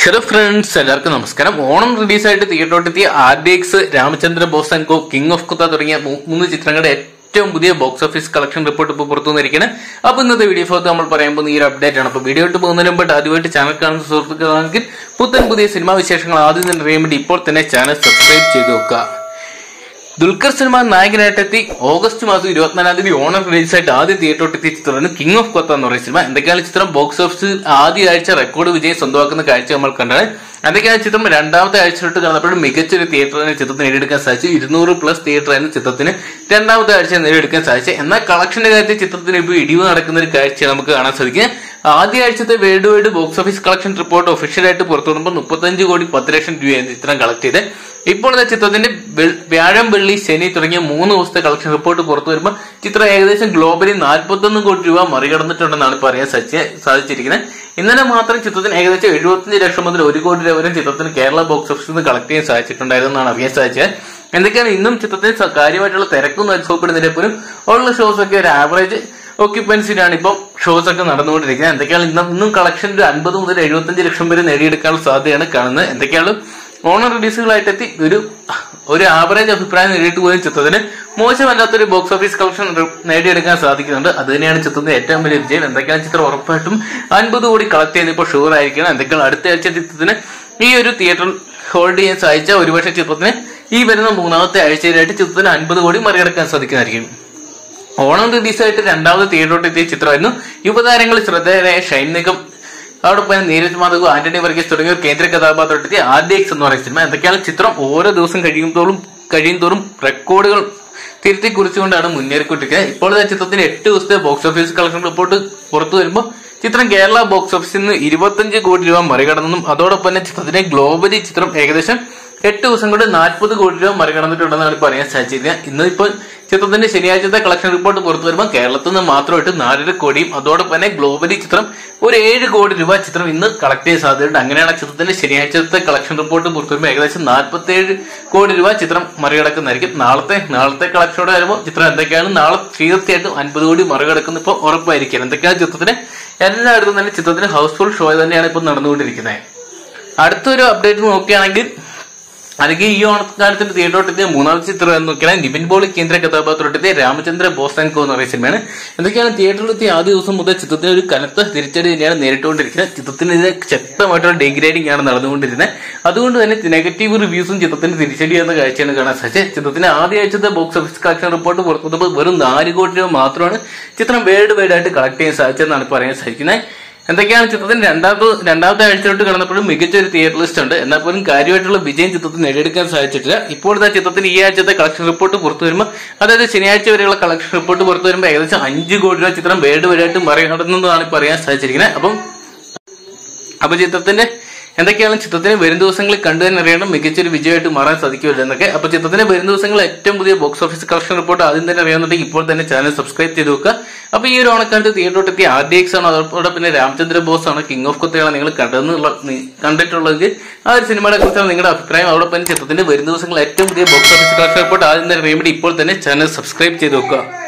hello friends എല്ലാവർക്കും നമസ്കാരം ഓണം റിലീസായിട്ട് തിയേറ്ററോട്ടെത്തിയ R D X Ramachandra Boss and Co King of Kotha തുടങ്ങിയ മൂ- മൂന്ന് ചിത്രങ്ങളുടെ ഏറ്റവും പുതിയ ബോക്സ് ഓഫീസ് കളക്ഷൻ റിപ്പോർട്ട് ഇപ്പോൾ പുറത്തു വന്നിരിക്കുകയാണ് അപ്പൊ ഇന്നത്തെ വീഡിയോ ഭാഗത്ത് നമ്മൾ പറയാൻ പോകുന്ന ഈ ഒരു അപ്ഡേറ്റ് ആണ് അപ്പൊ വീഡിയോ ഇട്ട് പോകുന്നതിന് മുമ്പ് ആദ്യമായിട്ട് ചാനൽ കാണുന്ന സുഹൃത്തുക്കളാണെങ്കിൽ പുത്തൻ പുതിയ സിനിമാ വിശേഷങ്ങൾ ആദ്യം തന്നെ അറിയാൻ വേണ്ടി ഇപ്പോൾ തന്നെ ചാനൽ സബ്സ്ക്രൈബ് ചെയ്ത് വെക്കുക ദുൽഖർ സൽമാൻ നായകനായിട്ടെത്തി ഓഗസ്റ്റ് മാസം ഇരുപത്തിനാലാം തീയതി ഓണം റിലീസായിട്ട് ആദ്യം തിയേറ്ററോട്ടെത്തിയ ചിത്രമാണ് കിങ് ഓഫ് കൊത്ത എന്ന് പറയുന്ന സിനിമ എന്തൊക്കെയാണ് ചിത്രം ബോക്സ് ഓഫീസിൽ ആദ്യ ആഴ്ച റെക്കോർഡ് വിജയം സ്വന്തമാക്കുന്ന കാഴ്ച നമ്മൾ കണ്ടത് എന്തൊക്കെയാണ് ചിത്രം രണ്ടാമത്തെ ആഴ്ചയിലോട്ട് കടന്നപ്പോഴും മികച്ചൊരു തിയേറ്ററിന് ചിത്രത്തിന് നേടിയെടുക്കാൻ സാധിച്ചു ഇരുന്നൂറ് പ്ലസ് തിയേറ്റർ ആയിരുന്നു ചിത്രത്തിന് രണ്ടാമത്തെ ആഴ്ച നേടിയെടുക്കാൻ സാധിച്ചത് എന്നാൽ കളക്ഷന്റെ കാര്യത്തിൽ ചിത്രത്തിന് ഇപ്പോൾ ഇടിവ് നടക്കുന്ന ഒരു കാഴ്ചയാണ് നമുക്ക് കാണാൻ സാധിക്കുന്നത് ആദ്യ ആഴ്ചത്തെ worldwide box office collection report ഒഫീഷ്യലായിട്ട് പുറത്തുവിടുമ്പോൾ മുപ്പത്തഞ്ച് കോടി പത്ത് ലക്ഷം രൂപയാണ് ചിത്രം കളക്ട് ചെയ്ത് ഇപ്പോൾ ഇതാ ചിത്രത്തിന്റെ വെ- വ്യാഴം വെള്ളി ശനി തുടങ്ങിയ മൂന്ന് ദിവസത്തെ കളക്ഷൻ റിപ്പോർട്ട് പുറത്തു വരുമ്പോൾ ചിത്രം ഏകദേശം ഗ്ലോബലി നാൽപ്പത്തൊന്ന് കോടി രൂപ മറികടന്നിട്ടുണ്ടെന്നാണ് ഇപ്പോൾ അറിയാൻ സാധിച്ച- സാധിച്ചിരിക്കുന്നത് ഇന്നലെ മാത്രം ചിത്രത്തിന് ഏകദേശം എഴുപത്തഞ്ച് ലക്ഷം മുതൽ ഒരു കോടി രൂപ വരെ ചിത്രത്തിന് കേരള ബോക്സ് ഓഫീസിൽ നിന്ന് കളക്ട് ചെയ്യാൻ സാധിച്ചിട്ടുണ്ടായിരുന്നെന്നാണ് അറിയാൻ സാധിച്ചത് എന്തൊക്കെയാണ് ഇന്നും ചിത്രത്തിന് സ- കാര്യമായിട്ടുള്ള തിരക്കൊന്നും അനുഭവപ്പെടുന്നതിനെ പോലും ഉള്ള ഷോസ് ഒക്കെ ഒരു ആവറേജ് ഓക്യുപ്പൻസിലാണ് ഇപ്പം ഷോസ് ഒക്കെ നടന്നുകൊണ്ടിരിക്കുന്നത് എന്തൊക്കെയാണ് ഇന്നും ഇന്നും കളക്ഷൻ ഒരു അൻപത് മുതൽ എഴുപത്തഞ്ച് ലക്ഷം വരെ നേടിയെടുക്കാനുള്ള സാധ്യതയാണ് കാണുന്നത് എന്തൊക്കെയാണ് ഓണർ റിലീസുകളായിട്ടെത്തി ഒരു ഒരു ആവറേജ് അഭിപ്രായം നേടിയിട്ട് പോലും ചിത്രത്തിന് മോശമല്ലാത്തൊരു ബോക്സ് ഓഫീസ് കളക്ഷൻ നേടിയെടുക്കാൻ സാധിക്കുന്നുണ്ട് അത് തന്നെയാണ് ചിത്രത്തിന്റെ ഏറ്റവും വലിയ വിജയം എന്തൊക്കെയാണ് ചിത്രം ഉറപ്പായിട്ടും അൻപത് കോടി കളക്ട് ചെയ്ത് ഇപ്പോൾ ഷുവർ ആയിരിക്കണം എന്തൊക്കെയാണ് അടുത്ത ആഴ്ച ചിത്രത്തിന് ഈ ഒരു തിയേറ്ററിൽ ഹോൾഡ് ചെയ്യാൻ സാധിച്ച ഒരുപക്ഷെ ചിത്രത്തിന് ഈ വരുന്ന മൂന്നാമത്തെ ആഴ്ചയിലായിട്ട് ചിത്രത്തിന് അൻപത് കോടി മറികടക്കാൻ സാധിക്കുന്നതായിരിക്കും ഓണം റിലീസായിട്ട് രണ്ടാമത് തിയേറ്ററോട്ട് എത്തിയ ചിത്രമായിരുന്നു യുവതാരങ്ങൾ ശ്രദ്ധേയരായ ഷൈൻ നിഗം അതോടൊപ്പം തന്നെ നീരജ് മാധവ് ആന്റണി വർഗീസ് തുടങ്ങിയ ഒരു കേന്ദ്ര കഥാപാത്രത്തെത്തിയ ആർ ഡി എക്സ് എന്ന് പറയുന്ന സിനിമ എന്തൊക്കെയാണ് ചിത്രം ഓരോ ദിവസം കഴിയുമ്പോഴും കഴിയും തോറും റെക്കോർഡുകൾ തിരുത്തി കുറിച്ചുകൊണ്ടാണ് മുന്നേറിക്കൊണ്ടിരിക്കുന്നത് ഇപ്പോൾ ഇതാ ചിത്രത്തിന്റെ എട്ട് ദിവസത്തെ ബോക്സ് ഓഫീസ് കളക്ഷൻ റിപ്പോർട്ട് പുറത്തു വരുമ്പോൾ ചിത്രം കേരള ബോക്സ് ഓഫീസിൽ നിന്ന് ഇരുപത്തഞ്ച് കോടി രൂപ മറികടന്നെന്നും അതോടൊപ്പം തന്നെ ചിത്രത്തിന്റെ ഗ്ലോബലി ചിത്രം ഏകദേശം എട്ട് ദിവസം കൊണ്ട് നാൽപ്പത് കോടി രൂപ മറികടന്നിട്ടുണ്ടെന്നാണ് ഇപ്പോൾ അറിയാൻ സാധിച്ചിരിക്കുന്നത് ഇന്ന് ഇപ്പോൾ ചിത്രത്തിന്റെ ശനിയാഴ്ചത്തെ കളക്ഷൻ റിപ്പോർട്ട് പുറത്തു വരുമ്പോൾ കേരളത്തിൽ നിന്ന് മാത്രമായിട്ട് നാലര കോടിയും അതോടൊപ്പം തന്നെ ഗ്ലോബലി ചിത്രം ഒരു ഏഴ് കോടി രൂപ ചിത്രം ഇന്ന് കളക്ട് ചെയ്യാൻ സാധ്യതയുണ്ട് അങ്ങനെയാണ് ചിത്രത്തിന്റെ ശനിയാഴ്ചത്തെ കളക്ഷൻ റിപ്പോർട്ട് പുറത്തു വരുമ്പോൾ ഏകദേശം നാൽപ്പത്തേഴ് കോടി രൂപ ചിത്രം മറികടക്കുന്നതായിരിക്കും നാളത്തെ നാളത്തെ കളക്ഷനോടെ വരുമ്പോൾ ചിത്രം എന്തൊക്കെയാണ് നാളെ തീർച്ചയായിട്ടും അൻപത് കോടി മറികടക്കുന്ന ഇപ്പോൾ ഉറപ്പായിരിക്കും എന്തൊക്കെയാണ് ചിത്രത്തിന് എല്ലായിടത്തും തന്നെ ചിത്രത്തിന് ഹൗസ്ഫുൾ ഷോ തന്നെയാണ് ഇപ്പോൾ നടന്നുകൊണ്ടിരിക്കുന്നത് അടുത്തൊരു അപ്ഡേറ്റ് നോക്കുകയാണെങ്കിൽ അല്ലെങ്കിൽ ഈ ഓണക്കാലത്തിന്റെ തിയേറ്ററോട്ടെത്തിയ മൂന്നാമത്തെ ചിത്രം എന്ന് നോക്കിയാൽ നിവിൻ പോളി കേന്ദ്ര കഥാപാത്രത്തെത്തിയ രാമചന്ദ്ര ബോസ് ആൻഡ് കോ എന്ന് പറയുന്ന സിനിമയാണ് എന്തൊക്കെയാണ് തിയേറ്ററിലെത്തിയ ആദ്യ ദിവസം മുതൽ ചിത്രത്തിന് ഒരു കനത്ത തിരിച്ചടി തന്നെയാണ് നേരിട്ടുകൊണ്ടിരിക്കുന്നത് ചിത്രത്തിന് ശക്തമായിട്ടുള്ള ഡീഗ്രേഡിംഗ് ആണ് നടന്നുകൊണ്ടിരുന്നത് അതുകൊണ്ട് തന്നെ നെഗറ്റീവ് റിവ്യൂസും ചിത്രത്തിന് തിരിച്ചടി എന്ന കാഴ്ചയാണ് കാണാൻ സാധിച്ചത് ചിത്രത്തിന് ആദ്യ ആഴ്ചത്തെ ബോക്സ് ഓഫീസ് കളക്ഷൻ റിപ്പോർട്ട് പുറത്തുവന്നപ്പോൾ വെറും നാല് കോടി രൂപ മാത്രമാണ് ചിത്രം വേൾഡ് വൈഡ് ആയിട്ട് കളക്ട് ചെയ്യാൻ സാധിച്ചതെന്നാണ് പറയാൻ സാധിക്കുന്നത് എന്തൊക്കെയാണ് ചിത്രത്തിന് രണ്ടാമത്തെ രണ്ടാമത്തെ ആഴ്ചയിലോട്ട് കടന്നപ്പോഴും മികച്ച ഒരു തിയേറ്റർ ലിസ്റ്റ് ഉണ്ട് എന്നാൽ പോലും കാര്യമായിട്ടുള്ള വിജയം ചിത്രത്തിന് നേടിയെടുക്കാൻ സാധിച്ചിട്ടില്ല ഇപ്പോഴത്തെ ചിത്രത്തിന് ഈ ആഴ്ചത്തെ കളക്ഷൻ റിപ്പോർട്ട് പുറത്തു വരുമ്പോൾ അതായത് ശനിയാഴ്ച വരെയുള്ള കളക്ഷൻ റിപ്പോർട്ട് പുറത്തു വരുമ്പോൾ ഏകദേശം അഞ്ച് കോടി രൂപ ചിത്രം വേൾഡ് വരെയായിട്ട് മറികടന്നതാണ് ഇപ്പോൾ അറിയാൻ സാധിച്ചിരിക്കുന്നത് അപ്പം അപ്പൊ ചിത്രത്തിന്റെ എന്തൊക്കെയാണ് ചിത്രത്തിന് വരും ദിവസങ്ങളിൽ കണ്ടു തന്നെ അറിയണം മികച്ചൊരു വിജയമായിട്ട് മാറാൻ സാധിക്കുമല്ലോ എന്നൊക്കെ അപ്പൊ ചിത്രത്തിന്റെ വരും ദിവസങ്ങളിൽ ഏറ്റവും പുതിയ ബോക്സ് ഓഫീസ് കളക്ഷൻ റിപ്പോർട്ട് ആദ്യം തന്നെ അറിയാമെന്നുണ്ടെങ്കിൽ ഇപ്പോൾ തന്നെ ചാനൽ സബ്സ്ക്രൈബ് ചെയ്ത് വെക്കുക അപ്പൊ ഈ ഒരു ഓണക്കാലത്ത് തിയേറ്ററോട്ടെത്തിയ ആർ ഡി എക്സ് ആണ് അതോടൊപ്പം പിന്നെ രാമചന്ദ്ര ബോസ് ആണ് കിങ് ഓഫ് കൊത്തയാണ് നിങ്ങൾ കണ്ടെന്നുള്ള കണ്ടിട്ടുള്ളതെങ്കിൽ ആ ഒരു സിനിമയുടെ കുറിച്ചാണ് നിങ്ങളുടെ അഭിപ്രായം അതോടൊപ്പം ചിത്രത്തിന്റെ വരും ദിവസങ്ങളിൽ ഏറ്റവും പുതിയ ബോക്സ് ഓഫീസ് കളക്ഷൻ റിപ്പോർട്ട് ആദ്യം തന്നെ അറിയാൻ വേണ്ടി ഇപ്പോൾ തന്നെ ചാനൽ സബ്സ്ക്രൈബ് ചെയ്ത് വെക്കുക